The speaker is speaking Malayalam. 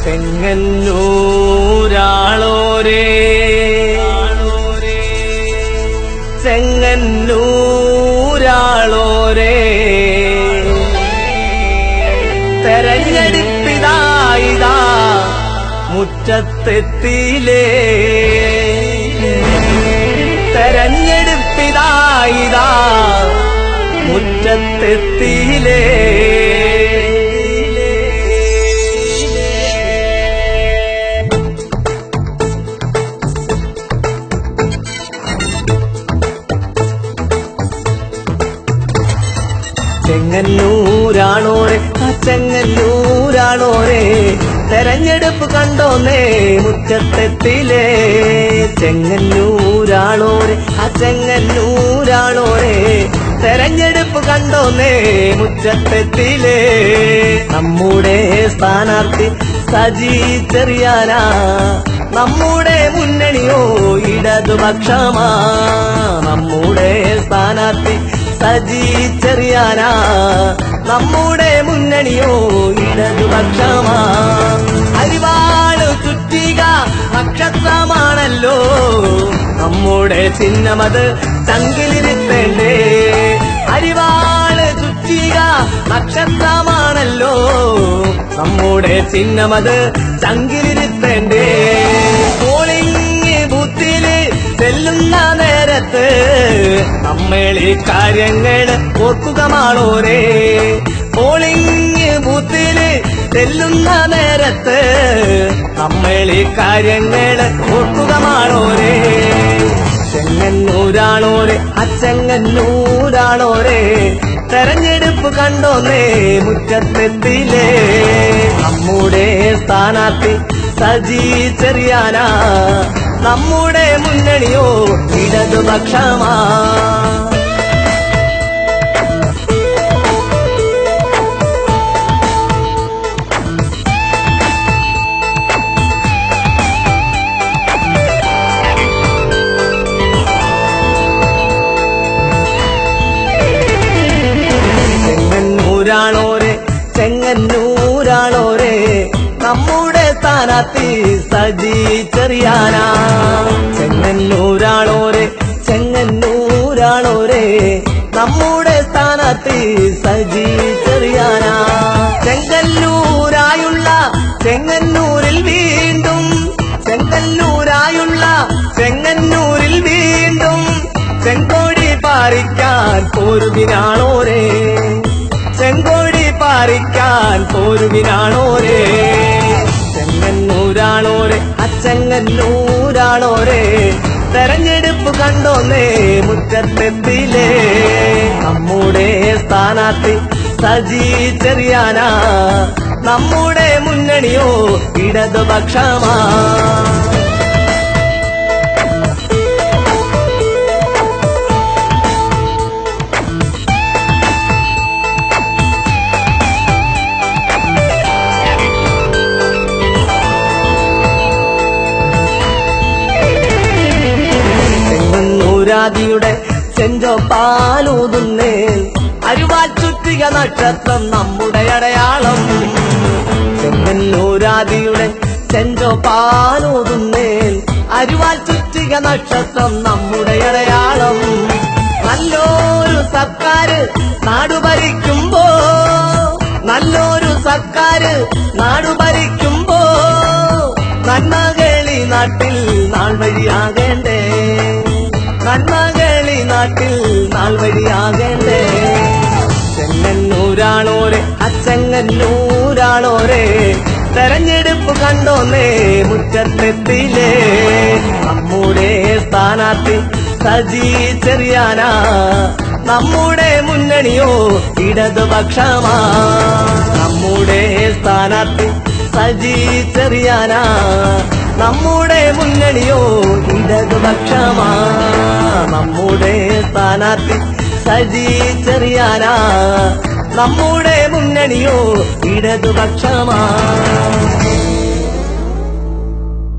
ചെങ്ങന്നൂരാളോരേ ചെങ്ങന്നൂരാളോരേ തെരഞ്ഞെടുപ്പിതായിതാ മുറ്റത്തെത്തിയിലേ തെരഞ്ഞെടുപ്പിതായിതാ മുറ്റത്തെത്തിയിലേ ചെങ്ങന്നൂരാണോരെ ആ ചെങ്ങന്നൂരാണോരെ തെരഞ്ഞെടുപ്പ് കണ്ടോന്നേ മുറ്റത്തെത്തിലേ ചെങ്ങന്നൂരാണോരെ ആ ചെങ്ങന്നൂരാണോരെ തെരഞ്ഞെടുപ്പ് കണ്ടോന്നേ മുറ്റത്തെത്തിലേ നമ്മുടെ സ്ഥാനാർത്ഥി സജി ചെറിയാനാ നമ്മുടെ മുന്നണിയോ ഇടതുപക്ഷമാ നമ്മുടെ സ്ഥാനാർത്ഥി സജി ചെറിയാനാ നമ്മുടെ മുന്നണിയോ ഇടതുപക്ഷമാ അരിവാള് ചുറ്റിക നക്ഷത്രമാണല്ലോ നമ്മുടെ ചിഹ്നമത് ചങ്കിലിരുത്തേണ്ടേ അരിവാള് ചുറ്റിക നക്ഷത്രമാണല്ലോ നമ്മുടെ ചിഹ്നമത് ചങ്കിലിരുത്തേണ്ടേ പോളിംഗ് ബൂത്തില് ചെല്ലുന്ന നേരത്ത് നമ്മൾ ഈ കാര്യങ്ങൾ ഓർക്കുക മാളോരേ പോളിംഗ് ബൂത്തില് ചെല്ലുന്ന നേരത്ത് നമ്മൾ ഈ കാര്യങ്ങൾ ഓർക്കുക മാളോരേ ചെങ്ങന്നൂരാണോരെ അച്ചെങ്ങന്നൂരാണോരെ തെരഞ്ഞെടുപ്പ് കണ്ടോന്നേ മുറ്റത്തെത്തിലേ നമ്മുടെ സ്ഥാനാർത്ഥി സജി ചെറിയാനാ നമ്മുടെ മുന്നണിയോ ഇടതുപക്ഷമാ ചെങ്ങന്നൂരാണോരെ ചെങ്ങന്നൂരാണോരെ നമ്മുടെ സ്ഥാനാർത്ഥി സജി ചെറിയാനാ ചെങ്ങന്നൂരാണോരെ ചെങ്ങന്നൂരാണോരെ നമ്മുടെ സ്ഥാനാർത്ഥി സജി ചെറിയാനാ ചെങ്ങന്നൂരായുള്ള ചെങ്ങന്നൂരിൽ വീണ്ടും ചെങ്ങന്നൂരായുള്ള ചെങ്ങന്നൂരിൽ വീണ്ടും ചെങ്കോടി പാറിക്കാൻ പോരുവിനാണോരേ ചെങ്കോടി പാറിക്കാൻ പോരുവിനാണോരേ ചെങ്ങന്നൂരാണോരെ അച്ചെങ്ങന്നൂരാണോരെ തെരഞ്ഞെടുപ്പ് കണ്ടോന്നേ മുറ്റത്തെത്തിലേ നമ്മുടെ സ്ഥാനാർത്ഥി സജി ചെറിയാനാ നമ്മുടെ മുന്നണിയോ ഇടതുപക്ഷമാ ചെങ്ങന്നൂരാദിയുടെ ചെഞ്ചോ പാലൂതുന്നേ അരുവാൽ ചുറ്റിക നക്ഷത്രം നമ്മുടെ അടയാളം ചെങ്ങന്നൂരാദിയുടെ ചെഞ്ചോ പാലൂതുന്നേ അരുവാൽ ചുറ്റിക നക്ഷത്രം നമ്മുടെ അടയാളം നല്ലൊരു സർക്കാര് നാടു ഭരിക്കുമ്പോ നല്ലൊരു സർക്കാര് നാടു ഭരിക്കുമ്പോ നന്മകളി നാട്ടിൽ നാൾ വഴിയാകേണ്ടേ നന്മകളി നാട്ടിൽ നാൾ വഴിയാകേണ്ടേ ചെങ്ങന്നൂരാണോരെ അച്ചെങ്ങന്നൂരാണോരെ തെരഞ്ഞെടുപ്പ് കണ്ടോന്നേ മുറ്റത്തെത്തിലേ നമ്മുടെ സ്ഥാനാർത്ഥി സജി ചെറിയാനാ നമ്മുടെ മുന്നണിയോ ഇടതുപക്ഷമാ നമ്മുടെ സ്ഥാനാർത്ഥി സജി ചെറിയാനാ നമ്മുടെ മുന്നണിയോ ഇടതുപക്ഷമാ നമ്മുടെ സ്ഥാനാർത്ഥി സജി ചെറിയാനാ നമ്മുടെ മുന്നണിയോ ഇടതുപക്ഷമാ